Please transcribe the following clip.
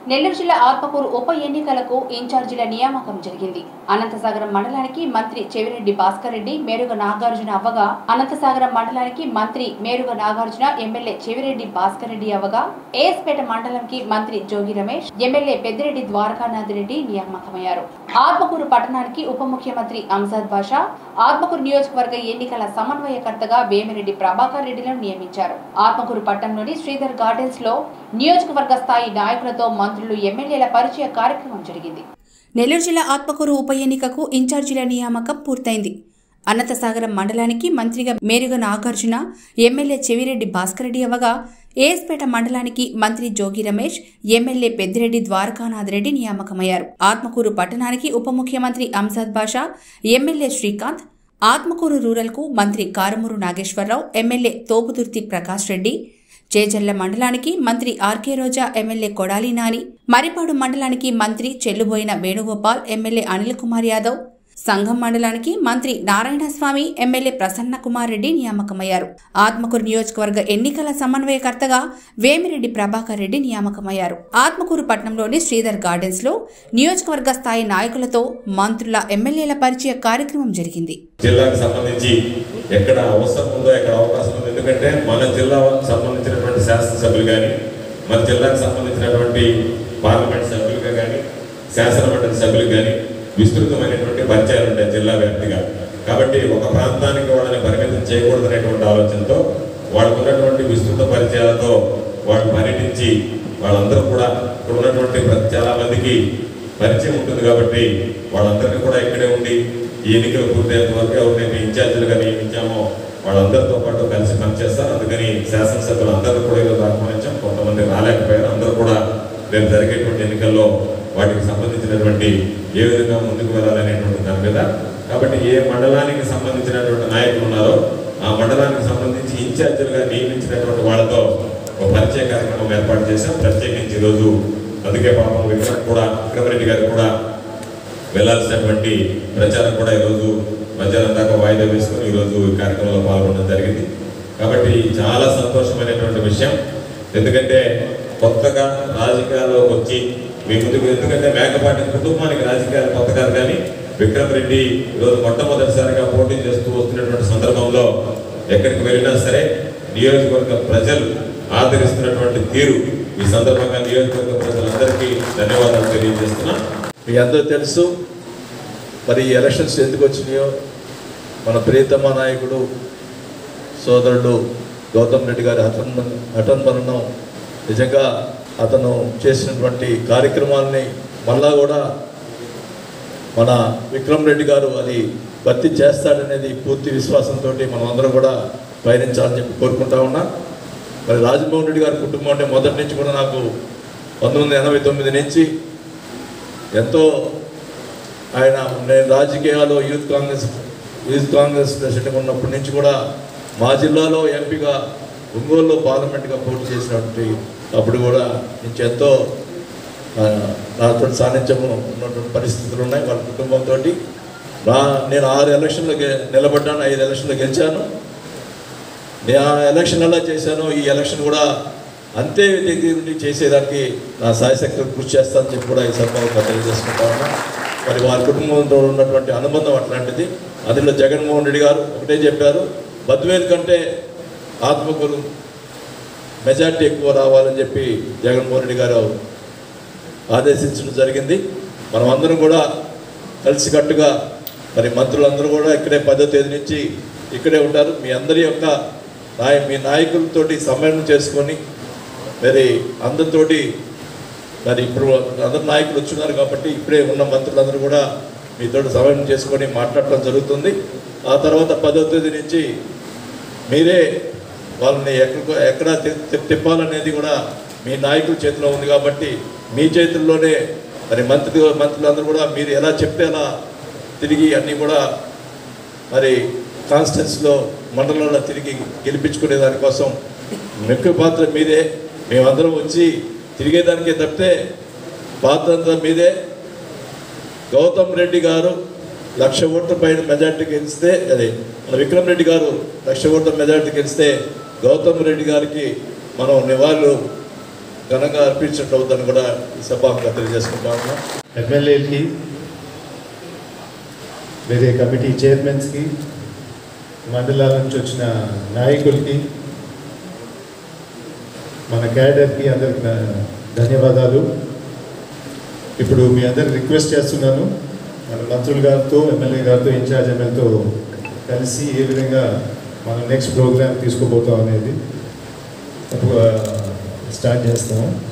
నెల్లూరు జిల్లా ఆత్మకూరు ఉప ఎన్నికలకు ఇన్ఛార్జీల నియామకం జరిగింది అనంతసాగరం మండలానికి మంత్రి చెవిరెడ్డి భాస్కర్ రెడ్డి మేరుగ నాగార్జున అవ్వగా అనంతసాగరం మండలానికి మంత్రి మేరుగ నాగార్జున ఎమ్మెల్యే చెవిరెడ్డి భాస్కర్ రెడ్డి అవ్వగా ఏఎస్పేట మండలంకి మంత్రి జోగి రమేష్ ఎమ్మెల్యే పెద్దిరెడ్డి ద్వారకానాథ్ రెడ్డి నియామకమయ్యారు ఆత్మకూరు పట్టణానికి ఉప ముఖ్యమంత్రి అంజాద్ బాషా ఆత్మకూరు నియోజకవర్గ ఎన్నికల సమన్వయకర్తగా వేమిరెడ్డి ప్రభాకర్ రెడ్డిలను నియమించారు ఆత్మకూరు పట్టణంలోని శ్రీధర్ గార్డెన్స్ లో నియోజకవర్గ స్థాయి నాయకులతో మంత్రులు ఎమ్మెల్యేల పరిచయ కార్యక్రమం జరిగింది నెల్లూరు జిల్లా ఆత్మకూరు ఉప ఎన్నికకు ఇన్ఛార్జీల నియామకం పూర్తయింది అనంతసాగరం మండలానికి మంత్రిగా మేరుగ నాగార్జున ఎమ్మెల్యే చెవిరెడ్డి భాస్కర్ రెడ్డి అవ్వగా ఏఎస్పేట మండలానికి మంత్రి జోగి రమేష్ ఎమ్మెల్యే పెద్దిరెడ్డి ద్వారకానాథ్ రెడ్డి నియామకమయ్యారు ఆత్మకూరు పట్టణానికి ఉప ముఖ్యమంత్రి అంజాద్ బాషా ఎమ్మెల్యే శ్రీకాంత్ ఆత్మకూరు రూరల్కు మంత్రి కారమూరు నాగేశ్వరరావు ఎమ్మెల్యే తోపుదుర్తి ప్రకాష్ రెడ్డి చేజల్ల మండలానికి మంత్రి ఆర్కే రోజా ఎమ్మెల్యే కొడాలి నాని మరిపాడు మండలానికి మంత్రి చెల్లుబోయిన వేణుగోపాల్ ఎమ్మెల్యే అనిల్ కుమార్ యాదవ్ సంఘం మండలానికి మంత్రి నారాయణస్వామి ఎమ్మెల్యే ప్రసన్న కుమార్ రెడ్డి నియామకమయ్యారు ఆత్మకూరు నియోజకవర్గ ఎన్నికల సమన్వయకర్తగా వేమిరెడ్డి ప్రభాకర్ రెడ్డి నియామకమయ్యారు ఆత్మకూరు పట్టణంలోని శ్రీధర్ గార్డెన్స్ లో నియోజకవర్గ స్థాయి నాయకులతో మంత్రుల ఎమ్మెల్యేల పరిచయ కార్యక్రమం జరిగింది జిల్లాకు సంబంధించి ఎక్కడ అవసరం ఉందో ఎక్కడ అవకాశం ఉందో ఎందుకంటే మన జిల్లాకు సంబంధించినటువంటి శాసనసభ్యులు కానీ మన జిల్లాకు సంబంధించినటువంటి పార్లమెంట్ సభ్యులుగా కానీ శాసనమండలి సభ్యులు కానీ విస్తృతమైనటువంటి పరిచయాలు ఉంటాయి జిల్లా వ్యాప్తిగా కాబట్టి ఒక ప్రాంతానికి వాళ్ళని పరిమితం చేయకూడదనేటువంటి ఆలోచనతో వాళ్ళకు ఉన్నటువంటి విస్తృత పరిచయాలతో వాళ్ళు పర్యటించి వాళ్ళందరూ కూడా ఇక్కడ ఉన్నటువంటి ప్రతి- చాలా మందికి పరిచయం ఉంటుంది కాబట్టి వాళ్ళందరినీ కూడా ఇక్కడే ఉండి ఈ ఎన్నికలు పూర్తయ్యేంత వరకు ఎవరినైతే ఇన్ఛార్జీలుగా నియమించామో వాళ్ళందరితో పాటు కలిసి పనిచేస్తారు అందుకని శాసనసభ్యులు అందరూ కూడా ఈరోజు ఆహ్వానించాం కొంతమంది రాలేకపోయారు అందరూ కూడా రేపు జరిగేటువంటి ఎన్నికల్లో వాటికి సంబంధించినటువంటి ఏ విధంగా ముందుకు వెళ్ళాలనేటువంటి దాని మీద కాబట్టి ఏ మండలానికి సంబంధించినటువంటి నాయకులు ఉన్నారో ఆ మండలానికి సంబంధించి ఇన్ఛార్జీలుగా నియమించినటువంటి వాళ్ళతో ఒక పరిచయ కార్యక్రమం ఏర్పాటు చేశాం ప్రత్యేకించి ఈరోజు అందుకే పాపం విక్రమ్ కూడా విక్రమరెడ్డి గారు కూడా వెళ్ళాల్సినటువంటి ప్రచారం కూడా ఈరోజు మధ్యాహ్నం దాకా వాయిదా వేసుకుని ఈరోజు ఈ కార్యక్రమంలో పాల్గొనడం జరిగింది కాబట్టి చాలా సంతోషమైనటువంటి విషయం ఎందుకంటే కొత్తగా రాజకీయాల్లోకి వచ్చి మీ ముందుకు ఎందుకంటే మేకపాటి కుటుంబానికి రాజకీయాలు కొత్త కాదు కానీ విక్రమ్ రెడ్డి ఈరోజు మొట్టమొదటిసారిగా పోటీ చేస్తూ వస్తున్నటువంటి సందర్భంలో ఎక్కడికి వెళ్ళినా సరే నియోజకవర్గ ప్రజలు ఆదరిస్తున్నటువంటి తీరు ఈ సందర్భంగా నియోజకవర్గ ప్రజలందరికీ ధన్యవాదాలు తెలియజేస్తున్నాను మీ అందరూ తెలుసు మరి ఈ ఎలక్షన్స్ ఎందుకు వచ్చినాయో మన ప్రియతమ నాయకుడు సోదరుడు గౌతమ్ రెడ్డి గారి హఠన్ హఠన్మరణం నిజంగా అతను చేసినటువంటి కార్యక్రమాల్ని మళ్ళా కూడా మన విక్రమ్ రెడ్డి గారు అది భర్తీ చేస్తాడనేది పూర్తి విశ్వాసంతో మనం అందరం కూడా పయనించాలని చెప్పి కోరుకుంటా ఉన్నా మరి రాజమోహన్ రెడ్డి గారి కుటుంబం అంటే మొదటి నుంచి కూడా నాకు పంతొమ్మిది వందల ఎనభై తొమ్మిది నుంచి ఎంతో ఆయన నేను రాజకీయాల్లో youth Congress youth Congress president ఉన్నప్పటి నుంచి కూడా మా జిల్లాలో ఎంపీగా ఒంగోలులో పార్లమెంట్గా పోటీ చేసినటువంటి అప్పుడు కూడా నుంచి ఎంతో ఆ, నాతో సాన్నిధ్యం ఉన్నటువంటి పరిస్థితులు ఉన్నాయి వాళ్ళ కుటుంబంతో నా నేను ఆరు ఎలక్షన్లో గె- నిలబడ్డాను ఐదు ఎలక్షన్లో గెలిచాను నేను ఆ ఎలక్షన్ ఎలా చేశానో ఈ ఎలక్షన్ కూడా అంతే దగ్గర నుండి చేసేదానికి నా సాయశక్తులు కృషి చేస్తానని చెప్పి కూడా ఈ సందర్భంగా తెలియజేసుకుంటా ఉన్నా మరి వారి కుటుంబంతో ఉన్నటువంటి అనుబంధం అట్లాంటిది అందులో జగన్మోహన్ రెడ్డి గారు ఒకటే చెప్పారు బద్వేలు కంటే ఆత్మకూరు మెజార్టీ ఎక్కువ రావాలని చెప్పి జగన్మోహన్ రెడ్డి గారు ఆదేశించడం జరిగింది మనం అందరం కూడా కలిసికట్టుగా మరి మంత్రులందరూ కూడా ఇక్కడే పదో తేదీ నుంచి ఇక్కడే ఉంటారు మీ అందరి యొక్క నాయ మీ నాయకులతోటి సమన్వయం చేసుకొని మరి అందరితోటి మరి ఇప్పుడు అందరు నాయకులు వచ్చున్నారు కాబట్టి ఇప్పుడే ఉన్న మంత్రులందరూ కూడా మీతో సమన్వయం చేసుకొని మాట్లాడటం జరుగుతుంది ఆ తర్వాత పదో తేదీ నుంచి మీరే వాళ్ళని ఎక్కడ ఎక్కడ తి- తి- తిప్పాలనేది కూడా మీ నాయకుల చేతిలో ఉంది కాబట్టి మీ చేతుల్లోనే మరి మంత్రి మంత్రులందరూ కూడా మీరు ఎలా చెప్తే అలా తిరిగి అన్నీ కూడా మరి కాన్స్టిట్యూన్స్లో మండలంలో తిరిగి గెలిపించుకునే దానికోసం ముఖ్య పాత్ర మీదే మేమందరం వచ్చి తిరిగేదానికే తప్పితే పాత్ర అంతా మీదే గౌతమ్ రెడ్డి గారు లక్ష ఓట్ల పైన మెజార్టీ గెలిస్తే అదే మన విక్రమ్ రెడ్డి గారు లక్ష ఓట్ల మెజార్టీ గెలిస్తే గౌతమ్ రెడ్డి గారికి మనం నివాళులు ఘనంగా అర్పించినట్టు అవుతుందని కూడా ఈ సభాముగా తెలియజేసుకుంటా ఉన్నాం ఎమ్మెల్యేలకి వేరే కమిటీ చైర్మన్స్కి మండలాల నుంచి వచ్చిన నాయకులకి మన క్యాడర్కి అందరికి నా ధన్యవాదాలు ఇప్పుడు మీ అందరికి రిక్వెస్ట్ చేస్తున్నాను మన మంత్రులు గారితో ఎమ్మెల్యే గారితో ఇన్ఛార్జ్ ఎమ్మెల్యేతో కలిసి ఏ విధంగా మనం నెక్స్ట్ ప్రోగ్రామ్ తీసుకోబోతాం అనేది స్టార్ట్ చేస్తాము